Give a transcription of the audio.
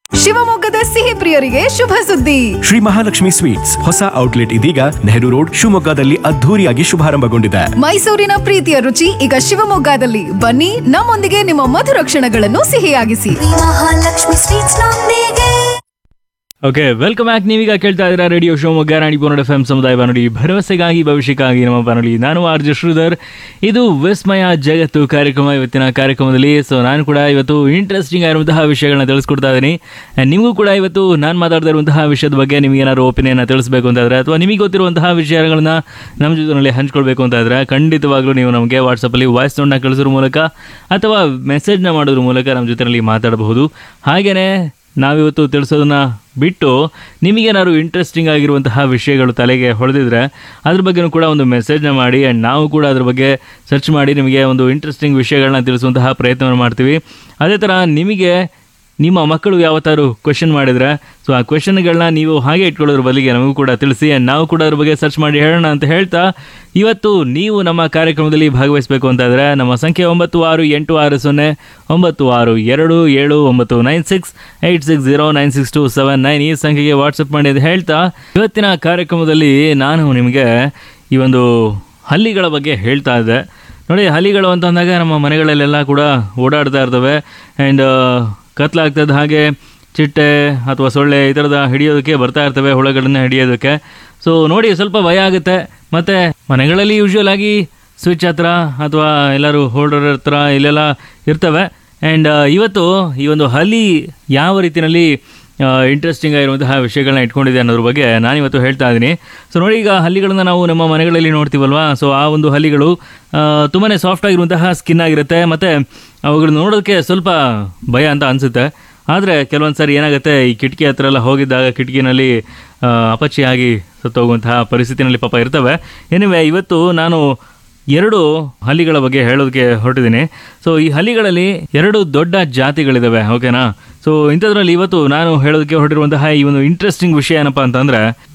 ಶಿವಮೊಗ್ಗದ ಸಿಹಿ ಪ್ರಿಯರಿಗೆ ಶುಭ ಸುದ್ದಿ ಶ್ರೀ ಮಹಾಲಕ್ಷ್ಮಿ ಸ್ವೀಟ್ಸ್ ಹೊಸ ಔಟ್ಲೆಟ್ ಇದೀಗ ನೆಹರು ರೋಡ್ ಶಿವಮೊಗ್ಗದಲ್ಲಿ ಅದ್ಧೂರಿಯಾಗಿ ಶುಭಾರಂಭಗೊಂಡಿದೆ ಮೈಸೂರಿನ ಪ್ರೀತಿಯ ರುಚಿ ಈಗ ಶಿವಮೊಗ್ಗದಲ್ಲಿ ಬನ್ನಿ ನಮ್ಮೊಂದಿಗೆ ನಿಮ್ಮ ಮಧುರ ಕ್ಷಣಗಳನ್ನು ಸಿಹಿಯಾಗಿಸಿ ಮಹಾಲಕ್ಷ್ಮಿ ಸ್ವೀಟ್ಸ್ ನೊಂದಿಗೆ ಓಕೆ ವೆಲ್ಕಮ್ ಬ್ಯಾಕ್ ನೀವೀಗ ಕೇಳ್ತಾ ಇದ್ದೀರಾ ರೇಡಿಯೋ ಶಿವಮೊಗ್ಗ ರಾಣಿ ಬೋನಡ್ ಎಫ್ ಎಂ ಸಮುದಾಯ ಬಾನುಲಿ ಭರವಸೆಗಾಗಿ ಭವಿಷ್ಯಕ್ಕಾಗಿ ನಮ್ಮ ಬಾನುಲಿ ನಾನು ಆರ್ ಜೆ ಶ್ರೀಧರ್ ಇದು ವಿಸ್ಮಯ ಜಗತ್ತು ಕಾರ್ಯಕ್ರಮ ಇವತ್ತಿನ ಕಾರ್ಯಕ್ರಮದಲ್ಲಿ ಸೊ ನಾನು ಕೂಡ ಇವತ್ತು ಇಂಟ್ರೆಸ್ಟಿಂಗ್ ಆಗಿರುವಂತಹ ವಿಷಯಗಳನ್ನ ತಿಳಿಸ್ಕೊಡ್ತಾ ಇದ್ದೀನಿ And ನಿಮಗೂ ಕೂಡ ಇವತ್ತು ನಾನು ಮಾತಾಡ್ತಾ ಇರುವಂತಹ ವಿಷಯದ ಬಗ್ಗೆ ನಿಮಗೆ ಏನಾದ್ರು ಒಪಿನಿಯನ್ ತಿಳಿಸಬೇಕು ಅಂತ ಇದ್ರೆ ಅಥವಾ ನಿಮಗೆ ಗೊತ್ತಿರುವಂತಹ ವಿಷಯಗಳನ್ನ ನಮ್ಮ ಜೊತೆನಲ್ಲಿ ಹಂಚ್ಕೊಳ್ಬೇಕು ಅಂತ ಇದ್ರೆ ಖಂಡಿತವಾಗ್ಲೂ ನೀವು ನಮಗೆ ವಾಟ್ಸಪ್ಪಲ್ಲಿ ವಾಯ್ಸ್ ನೋಟ್ನ ಕಳಿಸೋದ್ರ ಮೂಲಕ ಅಥವಾ ಮೆಸೇಜ್ನ ಮಾಡೋದ್ರ ಮೂಲಕ ನಮ್ಮ ಜೊತೆಯಲ್ಲಿ ಮಾತಾಡಬಹುದು ಹಾಗೆಯೇ ನಾವಿವತ್ತು ತಿಳಿಸೋದನ್ನ ಬಿಟ್ಟು ನಿಮಗೇನಾದ್ರು ಇಂಟ್ರೆಸ್ಟಿಂಗ್ ಆಗಿರುವಂತಹ ವಿಷಯಗಳು ತಲೆಗೆ ಹೊಡೆದಿದ್ರೆ ಅದ್ರ ಬಗ್ಗೆನೂ ಕೂಡ ಒಂದು ಮೆಸೇಜ್ನ ಮಾಡಿ ಆ್ಯಂಡ್ ನಾವು ಕೂಡ ಅದ್ರ ಬಗ್ಗೆ ಸರ್ಚ್ ಮಾಡಿ ನಿಮಗೆ ಒಂದು ಇಂಟ್ರೆಸ್ಟಿಂಗ್ ವಿಷಯಗಳನ್ನ ತಿಳಿಸುವಂತಹ ಪ್ರಯತ್ನವನ್ನು ಮಾಡ್ತೀವಿ ಅದೇ ಥರ ನಿಮಗೆ ನಿಮ್ಮ ಮಕ್ಕಳು ಯಾವತ್ತಾರು ಕ್ವೆಶನ್ ಮಾಡಿದರೆ ಸೊ ಆ ಕ್ವೆಶನ್ಗಳನ್ನ ನೀವು ಹಾಗೆ ಇಟ್ಕೊಳ್ಳೋದ್ರ ಬದಲಿಗೆ ನಮಗೂ ಕೂಡ ತಿಳಿಸಿ and ನಾವು ಕೂಡ ಅದ್ರ ಬಗ್ಗೆ ಸರ್ಚ್ ಮಾಡಿ ಹೇಳೋಣ ಅಂತ ಹೇಳ್ತಾ ಇವತ್ತು ನೀವು ನಮ್ಮ ಕಾರ್ಯಕ್ರಮದಲ್ಲಿ ಭಾಗವಹಿಸಬೇಕು ಅಂತ ಇದ್ರೆ ನಮ್ಮ ಸಂಖ್ಯೆ ಒಂಬತ್ತು ಆರು ಎಂಟು ಆರು ಸೊನ್ನೆ ಒಂಬತ್ತು ಆರು ಎರಡು ಏಳು ಒಂಬತ್ತು nine six eight six zero nine six two seven nine ಈ ಸಂಖ್ಯೆಗೆ ವಾಟ್ಸಪ್ ಮಾಡಿ ಅಂತ ಹೇಳ್ತಾ ಇವತ್ತಿನ ಕಾರ್ಯಕ್ರಮದಲ್ಲಿ ನಾನು ನಿಮಗೆ ಈ ಒಂದು ಹಲ್ಲಿಗಳ ಬಗ್ಗೆ ಹೇಳ್ತಾ ಇದ್ದೆ ನೋಡಿ ಹಲಿಗಳು ಅಂತ ಅಂದಾಗ ನಮ್ಮ ಮನೆಗಳಲ್ಲೆಲ್ಲ ಕೂಡ ಓಡಾಡ್ತಾ ಇರ್ತವೆ ಆ್ಯಂಡ್ ಕತ್ಲಾಗ್ತದೆ ಹಾಗೆ ಚಿಟ್ಟೆ ಅಥವಾ ಸೊಳ್ಳೆ ಈ ಥರದ ಹಿಡಿಯೋದಕ್ಕೆ ಬರ್ತಾ ಇರ್ತವೆ ಹುಳಗಳನ್ನ ಹಿಡಿಯೋದಕ್ಕೆ ಸೊ ನೋಡಿ ಸ್ವಲ್ಪ ಭಯ ಆಗುತ್ತೆ ಮತ್ತು ಮನೆಗಳಲ್ಲಿ ಯೂಶ್ವಲ್ ಆಗಿ ಸ್ವಿಚ್ ಹತ್ರ ಅಥವಾ ಎಲ್ಲರೂ ಹೋಲ್ಡರ್ ಹತ್ರ ಇಲ್ಲೆಲ್ಲ ಇರ್ತವೆ ಆ್ಯಂಡ್ ಇವತ್ತು ಈ ಒಂದು ಹಲಿ ಯಾವ ರೀತಿಯಲ್ಲಿ ಇಂಟ್ರೆಸ್ಟಿಂಗ್ ಆಗಿರುವಂತಹ ವಿಷಯಗಳನ್ನ ಇಟ್ಕೊಂಡಿದೆ ಅನ್ನೋದ್ರ ಬಗ್ಗೆ ನಾನಿವತ್ತು ಹೇಳ್ತಾ ಇದ್ದೀನಿ ಸೊ ನೋಡಿ ಈಗ ಹಲ್ಲಿಗಳನ್ನ ನಾವು ನಮ್ಮ ಮನೆಗಳಲ್ಲಿ ನೋಡ್ತೀವಲ್ವಾ ಸೊ ಆ ಒಂದು ಹಲ್ಲಿಗಳು ತುಂಬಾ ಸಾಫ್ಟ್ ಆಗಿರುವಂತಹ ಸ್ಕಿನ್ ಆಗಿರುತ್ತೆ ಮತ್ತು ಅವುಗಳು ನೋಡೋದಕ್ಕೆ ಸ್ವಲ್ಪ ಭಯ ಅಂತ ಅನಿಸುತ್ತೆ ಆದರೆ ಕೆಲವೊಂದು ಸಾರಿ ಏನಾಗುತ್ತೆ ಈ ಕಿಟಕಿ ಹತ್ರ ಎಲ್ಲ ಹೋಗಿದ್ದಾಗ ಕಿಟಕಿನಲ್ಲಿ ಆ, ಅಪಚಿಯಾಗಿ ಸತ್ತೋಗುವಂತಹ ಪರಿಸ್ಥಿತಿನಲ್ಲಿ ಪಾಪ ಇರ್ತವೆ ಎನಿವೆ ಇವತ್ತು ನಾನು ಎರಡು ಹಲ್ಲಿಗಳ ಬಗ್ಗೆ ಹೇಳೋದಕ್ಕೆ ಹೊರಟಿದ್ದೀನಿ ಸೊ ಈ ಹಲ್ಲಿಗಳಲ್ಲಿ ಎರಡು ದೊಡ್ಡ ಜಾತಿಗಳಿದ್ದಾವೆ ಓಕೆನಾ ಸೊ ಇಂಥದ್ರಲ್ಲಿ ಇವತ್ತು ನಾನು ಹೇಳೋದಕ್ಕೆ ಹೊರಟಿರುವಂತಹ ಈ ಒಂದು ಇಂಟ್ರೆಸ್ಟಿಂಗ್ ವಿಷಯ ಏನಪ್ಪ ಅಂತಂದರೆ